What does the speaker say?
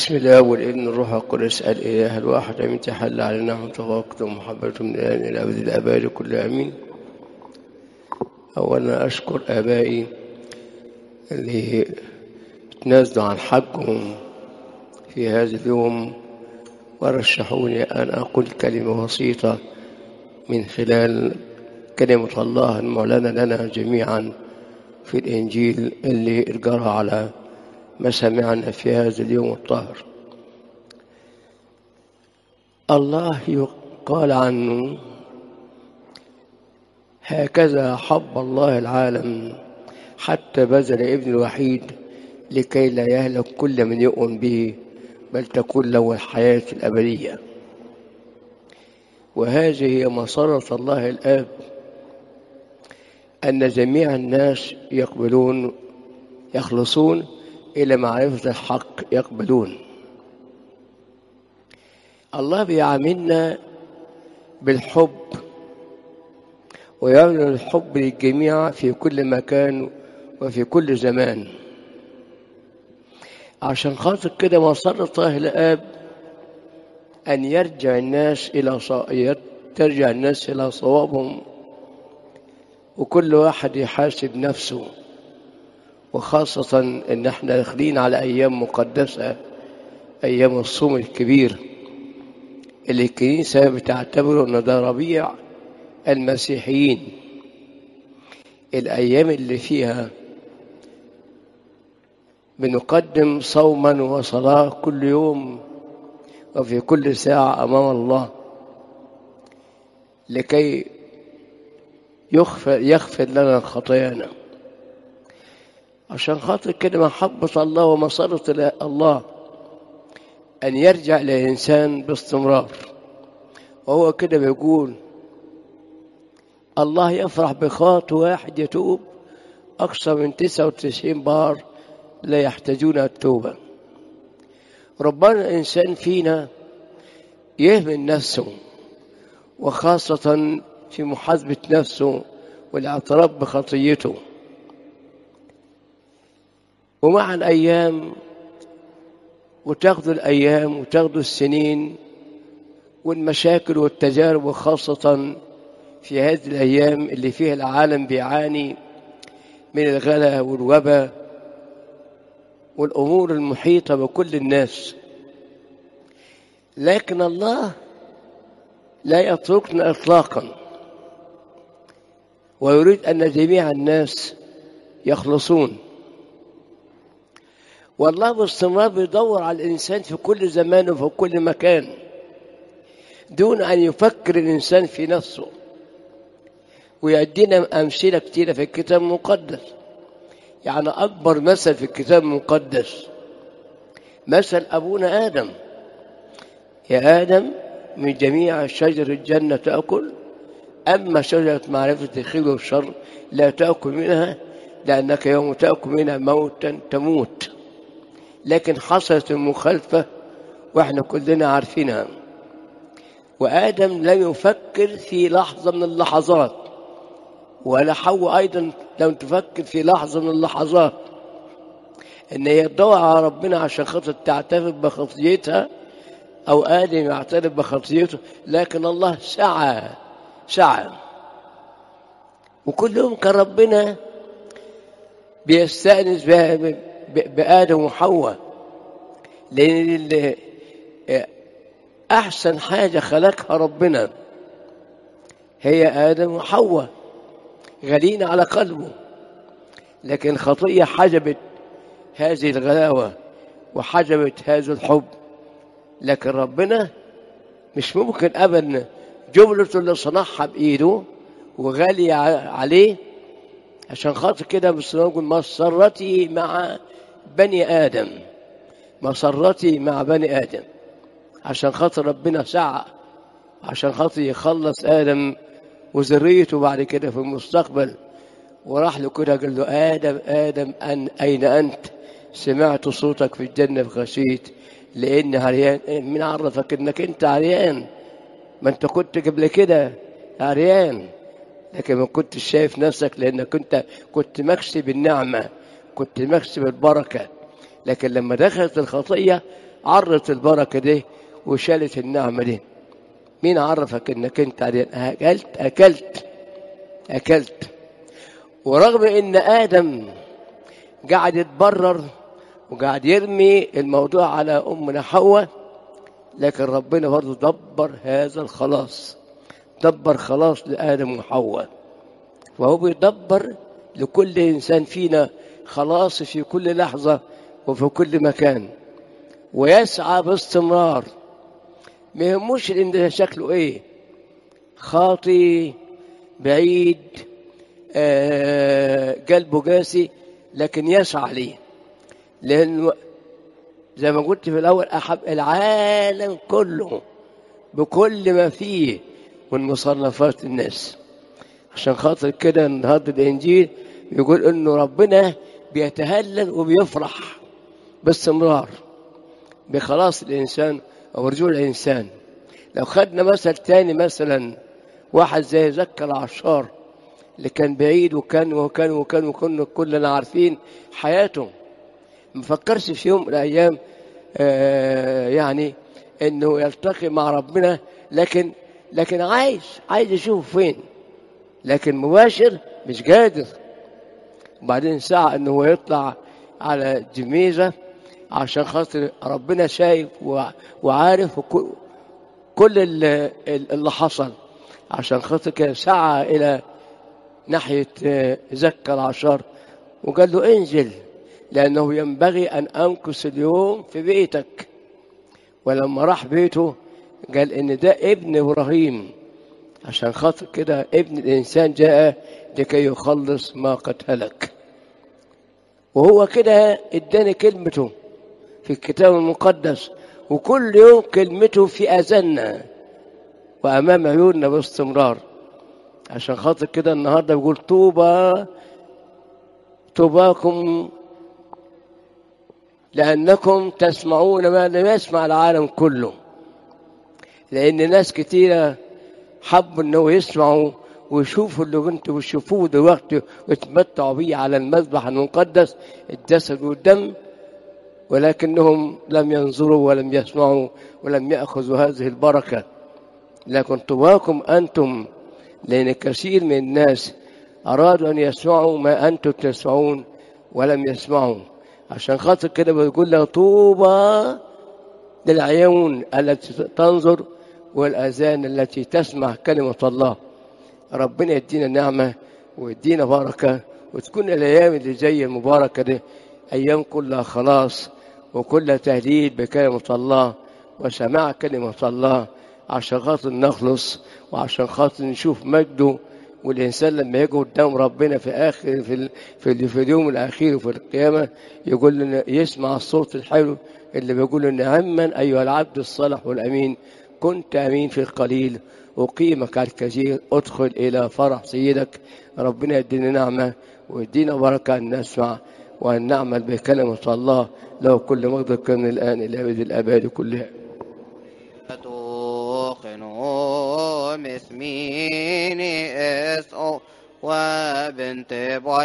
بسم الله والابن الروح القدس الإله الواحد أمين تحل علينا متفاقة ومحبته من الآن إلى أبد الآباد كل أمين أولا أشكر آبائي اللي تنازلوا عن حقهم في هذا اليوم ورشحوني أن أقول كلمة بسيطة من خلال كلمة الله المعلنة لنا جميعا في الإنجيل اللي اتجرى على ما سمعنا في هذا اليوم الطاهر الله قال عنه هكذا حب الله العالم حتى بذل ابن الوحيد لكي لا يهلك كل من يؤمن به بل تكون له الحياة الأبدية وهذه هي مسارة الله الآب أن جميع الناس يقبلون يخلصون إلى معرفة الحق يقبلون الله بيعاملنا بالحب ويعمل الحب للجميع في كل مكان وفي كل زمان عشان خاطر كده مسار الله الآب أن يرجع الناس إلى ص... ترجع الناس إلى صوابهم وكل واحد يحاسب نفسه وخاصة إن إحنا داخلين على أيام مقدسة أيام الصوم الكبير اللي الكنيسة بتعتبره إن ده ربيع المسيحيين الأيام اللي فيها بنقدم صوما وصلاة كل يوم وفي كل ساعة أمام الله لكي يغفر, يغفر لنا خطايانا عشان خاطر كده محبة الله ومسارة الله أن يرجع للإنسان باستمرار وهو كده بيقول الله يفرح بخاطئ واحد يتوب أكثر من 99 بار لا يحتاجون التوبة ربنا الإنسان فينا يهمل نفسه وخاصة في محاسبة نفسه والاعتراف بخطيته ومع الأيام وتاخذوا الأيام وتاخذوا السنين والمشاكل والتجارب وخاصة في هذه الأيام اللي فيها العالم بيعاني من الغلا والوباء والأمور المحيطة بكل الناس لكن الله لا يتركنا إطلاقا ويريد أن جميع الناس يخلصون والله باستمرار بيدور على الإنسان في كل زمان وفي كل مكان دون أن يفكر الإنسان في نفسه ويدينا أمثلة كثيرة في الكتاب المقدس يعني أكبر مثل في الكتاب المقدس مثل أبونا آدم يا آدم من جميع شجر الجنة تأكل أما شجرة معرفة الخير والشر لا تأكل منها لأنك يوم تأكل منها موتا تموت لكن حصلت المخالفة وإحنا كلنا عارفينها وآدم لم يفكر في لحظة من اللحظات ولا حواء أيضا لم تفكر في لحظة من اللحظات إن هي تدور على ربنا عشان خاطر تعترف بخطيتها أو آدم يعترف بخطيته لكن الله سعى سعى وكل يوم كان ربنا بيستأنس بآدم وحواء لأن أحسن حاجة خلقها ربنا هي آدم وحواء غالين على قلبه لكن الخطية حجبت هذه الغلاوة وحجبت هذا الحب لكن ربنا مش ممكن أبدا جملته اللي صنعها بإيده وغالية عليه عشان خاطر كده بس نقول مسرتي مع بني آدم مسرتي مع بني آدم عشان خاطر ربنا سعى عشان خاطر يخلص آدم وذريته بعد كده في المستقبل وراح له كده قال له آدم آدم أن أين أنت سمعت صوتك في الجنة فخشيت لأن عريان من عرفك إنك أنت عريان ما أنت كنت قبل كده عريان لكن ما كنتش شايف نفسك لأنك كنت كنت مكسب النعمة كنت مكسب البركة لكن لما دخلت الخطية عرت البركة دي وشالت النعمة دي مين عرفك انك انت اكلت اكلت اكلت ورغم ان ادم قاعد يتبرر وقاعد يرمي الموضوع على امنا حواء لكن ربنا برضه دبر هذا الخلاص دبر خلاص لادم وحواء وهو بيدبر لكل انسان فينا خلاص في كل لحظه وفي كل مكان ويسعى باستمرار ما يهموش ان ده شكله ايه خاطي بعيد آه قلبه قاسي لكن يسعى ليه لأنه زي ما قلت في الأول أحب العالم كله بكل ما فيه من مصنفات الناس عشان خاطر كده النهارده الإنجيل يقول إنه ربنا بيتهلل وبيفرح باستمرار بخلاص الإنسان أو رجوع الإنسان لو خدنا مثل تاني مثلا واحد زي زكى العشار اللي كان بعيد وكان وكان وكان وكنا كلنا عارفين حياته ما فكرش في يوم من الايام آه يعني انه يلتقي مع ربنا لكن لكن عايز عايز يشوفه فين لكن مباشر مش قادر وبعدين سعى انه هو يطلع على جميزه عشان خاطر ربنا شايف وعارف كل اللي حصل عشان خاطر كده سعى الى ناحيه زكى العشار وقال له انزل لأنه ينبغي أن أمكث اليوم في بيتك ولما راح بيته قال إن ده ابن إبراهيم عشان خاطر كده ابن الإنسان جاء لكي يخلص ما قد هلك وهو كده اداني كلمته في الكتاب المقدس وكل يوم كلمته في أذاننا وأمام عيوننا باستمرار عشان خاطر كده النهارده بيقول طوبى طوباكم لأنكم تسمعون ما لم يسمع العالم كله لأن ناس كتيرة حبوا إنه يسمعوا ويشوفوا اللي كنتوا بتشوفوه دلوقتي ويتمتعوا بيه على المذبح المقدس الجسد والدم ولكنهم لم ينظروا ولم يسمعوا ولم يأخذوا هذه البركة لكن طواكم أنتم لأن كثير من الناس أرادوا أن يسمعوا ما أنتم تسمعون ولم يسمعوا عشان خاطر كده بيقول له طوبى للعيون التي تنظر والآذان التي تسمع كلمة الله ربنا يدينا نعمة ويدينا بركة وتكون الأيام اللي جاية المباركة دي أيام كلها خلاص وكلها تهليل بكلمة الله وسماع كلمة الله عشان خاطر نخلص وعشان خاطر نشوف مجده والإنسان لما يجي قدام ربنا في آخر في ال في, ال في اليوم الأخير وفي القيامة يقول لنا يسمع الصوت الحلو اللي بيقول نعما أيها العبد الصالح والأمين كنت أمين في القليل أقيمك على الكثير ادخل إلى فرح سيدك ربنا يدينا نعمة ويدينا بركة أن نسمع وأن نعمل بكلمة الله له كل مقدر كان الآن إلى أبد الأباد كلها توقنوا مثميني اسأو وبنت